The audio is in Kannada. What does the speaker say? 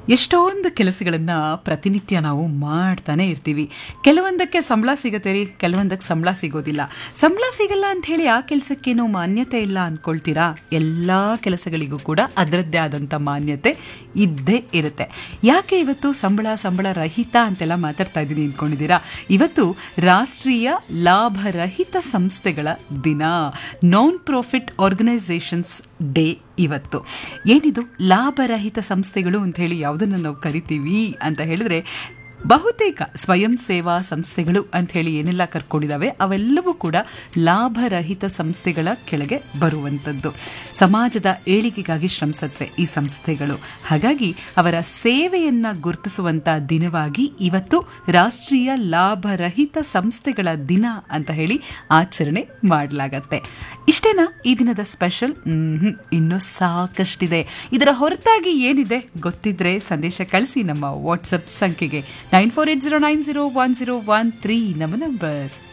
ಎಷ್ಟೊಂದು ಕೆಲಸಗಳನ್ನು ಪ್ರತಿನಿತ್ಯ ನಾವು ಮಾಡ್ತಾನೆ ಇರ್ತೀವಿ ಕೆಲವೊಂದಕ್ಕೆ ಸಂಬಳ ಸಿಗುತ್ತೆ ರೀ ಕೆಲವೊಂದಕ್ಕೆ ಸಂಬಳ ಸಿಗೋದಿಲ್ಲ ಸಂಬಳ ಸಿಗಲ್ಲ ಅಂತ ಹೇಳಿ ಆ ಕೆಲಸಕ್ಕೇನೋ ಮಾನ್ಯತೆ ಇಲ್ಲ ಅಂದ್ಕೊಳ್ತೀರಾ ಎಲ್ಲ ಕೆಲಸಗಳಿಗೂ ಕೂಡ ಅದರದ್ದೇ ಆದಂಥ ಮಾನ್ಯತೆ ಇದ್ದೇ ಇರುತ್ತೆ ಯಾಕೆ ಇವತ್ತು ಸಂಬಳ ಸಂಬಳ ರಹಿತ ಅಂತೆಲ್ಲ ಮಾತಾಡ್ತಾ ಇದ್ದೀನಿ ಅಂದ್ಕೊಂಡಿದ್ದೀರಾ ಇವತ್ತು ರಾಷ್ಟ್ರೀಯ ಲಾಭರಹಿತ ಸಂಸ್ಥೆಗಳ ದಿನ ನಾನ್ ಪ್ರಾಫಿಟ್ ಆರ್ಗನೈಸೇಷನ್ಸ್ ಡೇ ಇವತ್ತು ಏನಿದು ಲಾಭರಹಿತ ಸಂಸ್ಥೆಗಳು ಅಂತ ಹೇಳಿ ಯಾವುದನ್ನು ನಾವು ಕರಿತೀವಿ ಅಂತ ಹೇಳಿದ್ರೆ ಬಹುತೇಕ ಸ್ವಯಂ ಸೇವಾ ಸಂಸ್ಥೆಗಳು ಅಂತ ಹೇಳಿ ಏನೆಲ್ಲ ಕರ್ಕೊಂಡಿದ್ದಾವೆ ಅವೆಲ್ಲವೂ ಕೂಡ ಲಾಭರಹಿತ ಸಂಸ್ಥೆಗಳ ಕೆಳಗೆ ಬರುವಂಥದ್ದು ಸಮಾಜದ ಏಳಿಗೆಗಾಗಿ ಶ್ರಮಿಸತ್ವೆ ಈ ಸಂಸ್ಥೆಗಳು ಹಾಗಾಗಿ ಅವರ ಸೇವೆಯನ್ನ ಗುರುತಿಸುವಂತ ದಿನವಾಗಿ ಇವತ್ತು ರಾಷ್ಟ್ರೀಯ ಲಾಭರಹಿತ ಸಂಸ್ಥೆಗಳ ದಿನ ಅಂತ ಹೇಳಿ ಆಚರಣೆ ಮಾಡಲಾಗತ್ತೆ ಇಷ್ಟೇನಾ ಈ ದಿನದ ಸ್ಪೆಷಲ್ ಇನ್ನೂ ಸಾಕಷ್ಟಿದೆ ಇದರ ಹೊರತಾಗಿ ಏನಿದೆ ಗೊತ್ತಿದ್ರೆ ಸಂದೇಶ ಕಳಿಸಿ ನಮ್ಮ ವಾಟ್ಸಪ್ ಸಂಖ್ಯೆಗೆ nine four eight zero nine zero one zero one three ನಮ್ಮ ನಂಬರ್